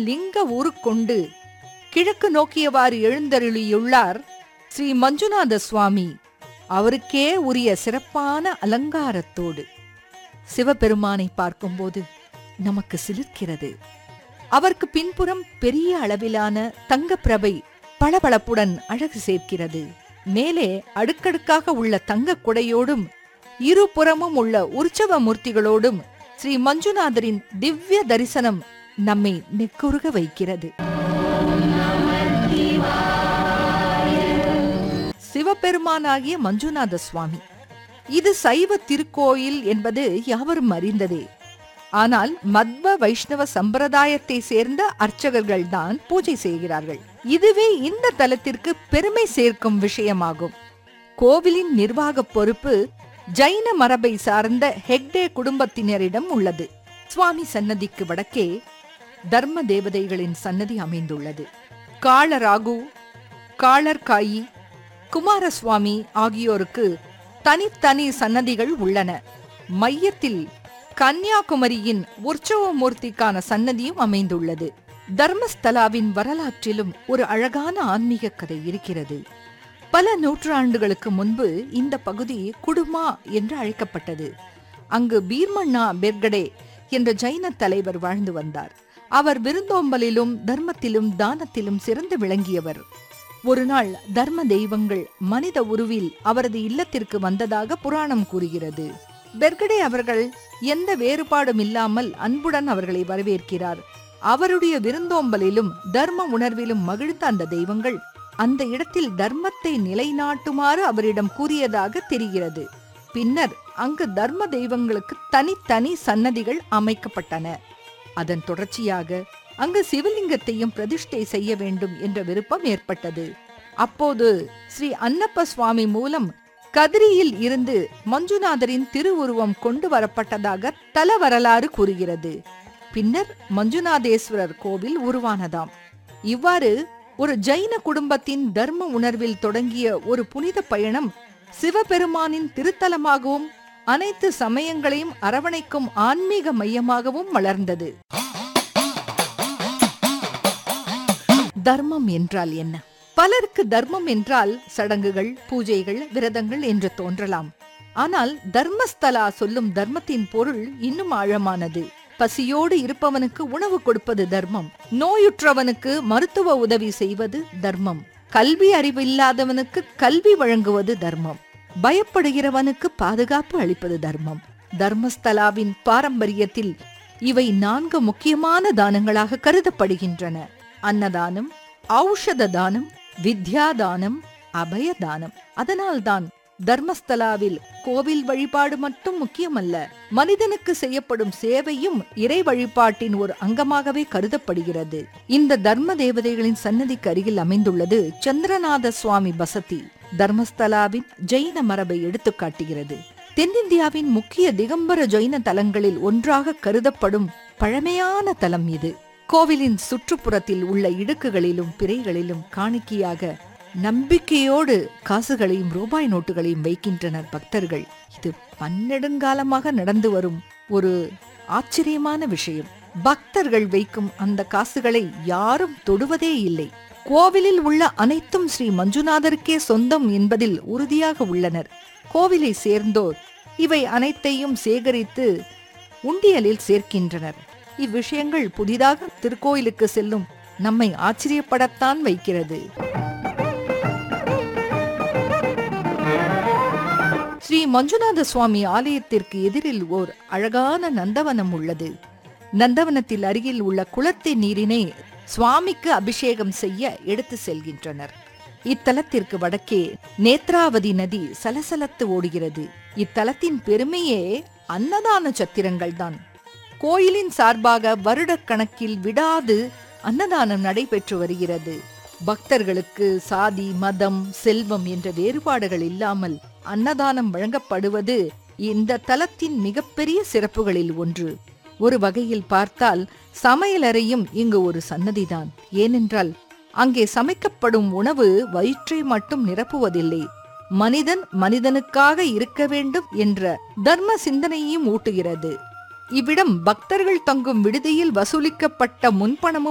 லிங்க ஊருக்கொண்டு கிழக்கு நோக்கியவாறு எழுந்தருளியுள்ளார் ஸ்ரீ மஞ்சுநாத சுவாமி அவருக்கே உரிய சிறப்பான அலங்காரத்தோடு சிவபெருமானை பார்க்கும்போது நமக்கு சிலிர்க்கிறது அவருக்கு பின்புறம் பெரிய அளவிலான தங்கப்பிரபை பளபளப்புடன் அழகு சேர்க்கிறது மேலே அடுக்கடுக்காக உள்ள தங்கக் குடையோடும் இருபுறமும் உள்ள உற்சவ மூர்த்திகளோடும் ஸ்ரீ மஞ்சுநாதரின் திவ்ய தரிசனம் நம்மை நெக்குருக வைக்கிறது சிவபெருமானாகிய மஞ்சுநாத சுவாமி இது சைவ திருக்கோயில் என்பது யாவரும் அறிந்ததே ஆனால் மத்வ வைஷ்ணவ சம்பிரதாயத்தை சேர்ந்த அர்ச்சகர்கள் தான் பூஜை செய்கிறார்கள் இதுவே இந்த தலத்திற்கு பெருமை சேர்க்கும் விஷயமாகும் கோவிலின் நிர்வாக பொறுப்பு ஜைன மரபை சார்ந்த ஹெக்டே குடும்பத்தினரிடம் உள்ளது சுவாமி சன்னதிக்கு வடக்கே தர்ம தேவதைகளின் சன்னதி அமைந்துள்ளது காளராகு காளர்காயி குமாரசுவாமி ஆகியோருக்கு தனித்தனி சன்னதிகள் உள்ளன மையத்தில் கன்னியாகுமரியின் உற்சவமூர்த்திக்கான சன்னதியும் அமைந்துள்ளது தர்மஸ்தலாவின் வரலாற்றிலும் ஒரு அழகான ஆன்மீக கதை இருக்கிறது பல நூற்றாண்டுகளுக்கு முன்பு இந்த பகுதி குடுமா என்று அழைக்கப்பட்டது அங்கு பீர்மண்ணா பெர்கடே என்ற ஜைன தலைவர் வாழ்ந்து வந்தார் அவர் விருந்தோம்பலிலும் தர்மத்திலும் தானத்திலும் சிறந்து விளங்கியவர் ஒரு நாள் தர்ம தெய்வங்கள் மனித உருவில் அவரது இல்லத்திற்கு வந்ததாக புராணம் கூறுகிறது பெர்கடே அவர்கள் எந்த வேறுபாடும் இல்லாமல் அன்புடன் அவர்களை வரவேற்கிறார் அவருடைய விருந்தோம்பலிலும் தர்ம உணர்விலும் மகிழ்ந்த அந்த தெய்வங்கள் அந்த இடத்தில் தர்மத்தை நிலைநாட்டுமாறு அவரிடம் கூறியதாக தெரிகிறது பின்னர் அங்கு தர்ம தெய்வங்களுக்கு தனித்தனி சன்னதிகள் அமைக்கப்பட்டன அதன் தொடர்ச்சியாக அங்கு சிவலிங்கத்தையும் பிரதிஷ்டை செய்ய வேண்டும் என்ற விருப்பம் ஏற்பட்டது அப்போது ஸ்ரீ அன்னப்ப சுவாமி மூலம் கதிரியில் இருந்து மஞ்சுநாதரின் திருவுருவம் கொண்டு வரப்பட்டதாக தல வரலாறு கூறுகிறது பின்னர் மஞ்சுநாதேஸ்வரர் கோவில் உருவானதாம் இவ்வாறு ஒரு ஜைன குடும்பத்தின் தர்ம உணர்வில் தொடங்கிய ஒரு புனித பயணம் சிவபெருமானின் திருத்தலமாகவும் அனைத்து சமயங்களையும் அரவணைக்கும் ஆன்மீக மையமாகவும் வளர்ந்தது தர்மம் என்றால் என்ன பலருக்கு தர்மம் என்றால் சடங்குகள் பூஜைகள் விரதங்கள் என்று தோன்றலாம் ஆனால் தர்மஸ்தலா சொல்லும் தர்மத்தின் பொருள் இன்னும் ஆழமானது பசியோடு இருப்பவனுக்கு உணவு கொடுப்பது தர்மம் நோயுற்றவனுக்கு மருத்துவ உதவி செய்வது தர்மம் கல்வி அறிவில்லாதவனுக்கு கல்வி வழங்குவது தர்மம் பயப்படுகிறவனுக்கு பாதுகாப்பு அளிப்பது தர்மம் தர்மஸ்தலாவின் பாரம்பரியத்தில் இவை நான்கு முக்கியமான தானங்களாக கருதப்படுகின்றன அன்னதானம் ஔஷத தானம் வித்யாதானம் அபயதானம் அதனால்தான் தர்மஸ்தலாவில் கோவில் வழிபாடு மட்டும் முக்கியமல்ல மனிதனுக்கு செய்யப்படும் சேவையும் இறை வழிபாட்டின் ஒரு அங்கமாகவே கருதப்படுகிறது இந்த தர்ம தேவதைகளின் சன்னதிக்கு அருகில் அமைந்துள்ளது சந்திரநாத சுவாமி பசதி தர்மஸ்தலாவின் ஜெயின மரபை எடுத்துக் காட்டுகிறது தென்னிந்தியாவின் முக்கிய திகம்பர ஜெயின தலங்களில் ஒன்றாக கருதப்படும் பழமையான தலம் இது கோவிலின் சுற்றுப்புறத்தில் உள்ள இடுக்குகளிலும் பிறைகளிலும் காணிக்கையாக நம்பிக்கையோடு காசுகளையும் ரூபாய் நோட்டுகளையும் வைக்கின்றனர் பக்தர்கள் இது பன்னெடுங்காலமாக நடந்து வரும் ஒரு ஆச்சரியமான விஷயம் பக்தர்கள் வைக்கும் அந்த காசுகளை யாரும் தொடுவதே இல்லை கோவிலில் உள்ள அனைத்தும் ஸ்ரீ மஞ்சுநாதருக்கே சொந்தம் என்பதில் உறுதியாக உள்ளனர் கோவிலை சேர்ந்தோர் இவை அனைத்தையும் சேகரித்து உண்டியலில் சேர்க்கின்றனர் இவ்விஷயங்கள் புதிதாக திருக்கோயிலுக்கு செல்லும் நம்மை ஆச்சரியப்படத்தான் வைக்கிறது ஸ்ரீ மஞ்சுநாத சுவாமி ஆலயத்திற்கு எதிரில் ஓர் அழகான நந்தவனம் உள்ளது நந்தவனத்தில் அருகில் உள்ள குளத்தின் நீரினை சுவாமிக்கு அபிஷேகம் செய்ய எடுத்து செல்கின்றனர் இத்தலத்திற்கு வடக்கே நேத்ராவதி நதி சலசலத்து ஓடுகிறது இத்தலத்தின் பெருமையே அன்னதான சத்திரங்கள் தான் கோயிலின் சார்பாக வருடக்கணக்கில் விடாது அன்னதானம் நடைபெற்று வருகிறது பக்தர்களுக்கு சாதி மதம் செல்வம் என்ற வேறுபாடுகள் இல்லாமல் அன்னதானம் வழங்கப்படுவது இந்த தலத்தின் மிகப்பெரிய சிறப்புகளில் ஒன்று ஒரு வகையில் பார்த்தால் சமையலறையும் இங்கு ஒரு சன்னதிதான் ஏனென்றால் அங்கே சமைக்கப்படும் உணவு வயிற்றை மட்டும் நிரப்புவதில்லை மனிதன் மனிதனுக்காக இருக்க வேண்டும் என்ற தர்ம சிந்தனையும் ஊட்டுகிறது இவ்விடம் பக்தர்கள் தங்கும் விடுதியில் வசூலிக்கப்பட்ட முன்பணமும்